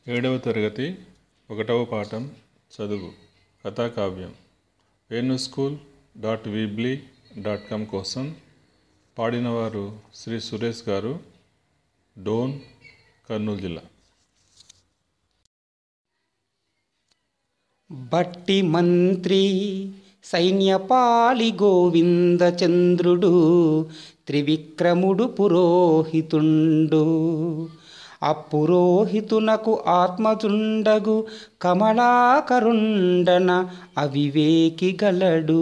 ఏడవ తరగతి ఒకటవ పాఠం చదువు కథాకావ్యం Venu school dot Weebly dot com కోసం పాడినవారు శ్రీ సురేష్ గారు డోన్ కర్నూలు జిల్లా బట్టి మంత్రి సైన్యపాలి గోవింద చంద్రుడు త్రివిక్రముడు పురోహితుండు అపురోహితునకు ఆత్మజుండగు కమలాకరుండన అవివేకి గలడు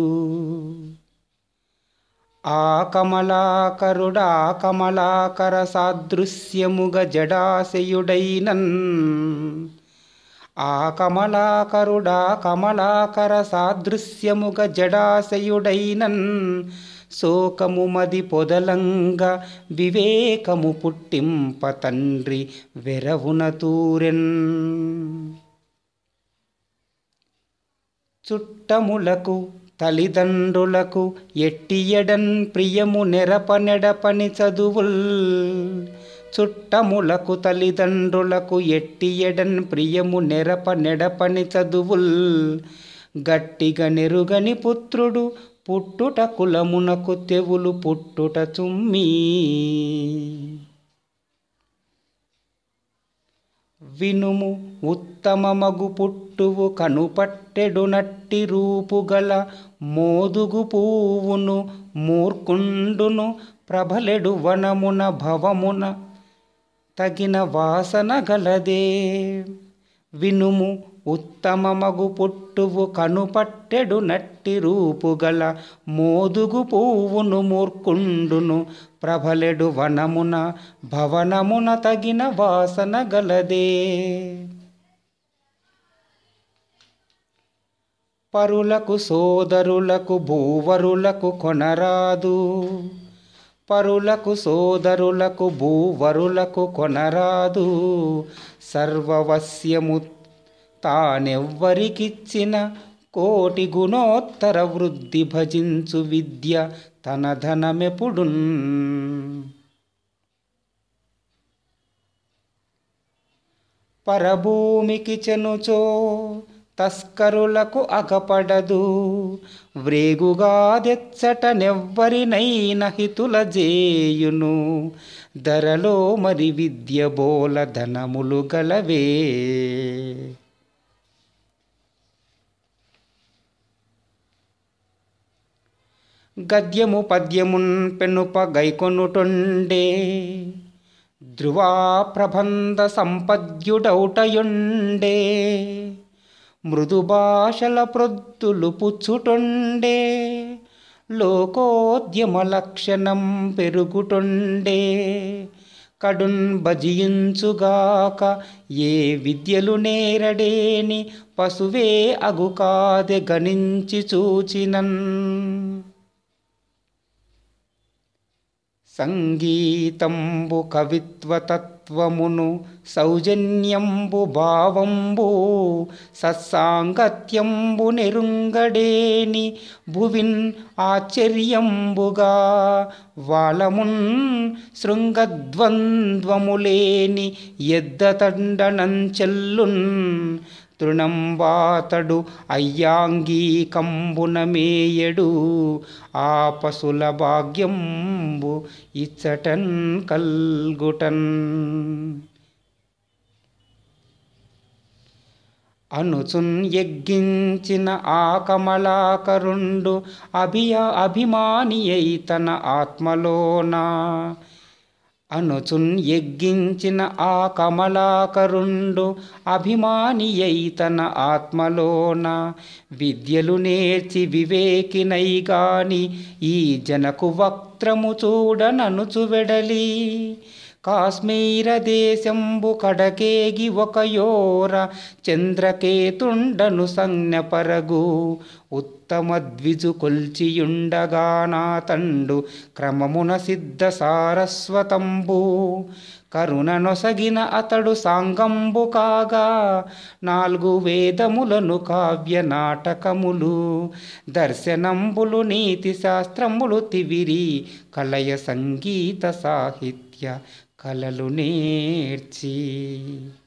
ఆ కమలాకరుడా కమలాకర సాదృశ్యముగ జడాశయుడైనన్ ఆ కమలాకరుడా కమలాకర సాదృశ్యముగ జడాశయుడైనన్ శోకము మది పొదలంగ వివేకము పుట్టింప తండ్రి వెరవున తూరెన్ చుట్టములకు తల్లిదండ్రులకు ఎట్టియడన్ ప్రియము నెరపనెడపని చదువుల్ చుట్టములకు తల్లిదండ్రులకు ఎట్టియడన్ ప్రియము నెరప నెడపని చదువుల్ గట్టిగా నెరుగని పుత్రుడు పుట్టుట కులమునకు తెవులు పుట్టుట చుమ్మీ వినుము ఉత్తమమగు పుట్టువు కనుపట్టెడు నట్టి రూపుగల మోదుగు పువ్వును మూర్ఖుండును ప్రబలెడు వనమున భవమున తగిన వాసన గలదే వినుము ఉత్తమమగు పుట్టువు కనుపట్టెడు నట్టి రూపుగల మోదుగు పువ్వును మూర్ఖుండును ప్రబలెడు వనమున భవనమున తగిన వాసన గలదే పరులకు సోదరులకు భూవరులకు కొనరాదు పరులకు సోదరులకు భూవరులకు కొనరాదు సర్వవస్యము తానెవ్వరికిచ్చిన కోటి గుణోత్తర వృద్ధి భజించు విద్య తన ధనమెపుడున్ పరభూమికి చెనుచో తస్కరులకు అగపడదు వ్రేగుగాదెచ్చట నెవ్వరినైన హితుల జేయును ధరలో మరి విద్య బోల ధనములు గలవే గద్యము పద్యమున్ పెనుప గైకొనుటొండే ధ్రువా ప్రబంధ సంపద్యుడౌటయుండే మృదు భాషల ప్రొద్దులు పుచ్చుటొండే లోకోద్యమ లక్షణం పెరుగుటొండే కడున్ భజించుగాక ఏ విద్యలు నేరడేని పశువే అగుకాదె గణించి చూచినన్ సంగీతంబు కవిత్వతత్వమును సౌజన్యంబు భావంబు సత్సాంగత్యంబు నెరుంగడేని భువిన్ ఆశ్చర్యంబుగా వాళమున్ శృంగద్వంద్వములేని ఎద్దతండనంచెల్లున్ తృణంబాతడు అయ్యాంగీకంబునమేయడు ఆ పశుల భాగ్యంబు ఇచ్చటన్ కల్గుటన్ అనుచున్ ఎగ్గించిన ఆ కమలాకరుండు అభియ అభిమాని అయి తన ఆత్మలోనా అనుచున్ ఎగ్గించిన ఆ కమలాకరుండు అభిమాని అయి తన ఆత్మలోన విద్యలు నేర్చి వివేకినై గాని ఈ జనకు వక్త్రము చూడననుచు వెడలి కాశ్మీర దేశంబు కడకేగి ఒక యోర చంద్రకేతుండను సంజ్ఞపరగు ఉత్తమ ద్విజు కొల్చియుండగా నా తండు క్రమమున సిద్ధ సారస్వతంబు కరుణ నొసగిన అతడు సాంగంబు కాగా నాలుగు వేదములను కావ్య నాటకములు దర్శనంబులు నీతి శాస్త్రములు తివిరి కలయ సంగీత సాహిత్య కలలు నేర్చి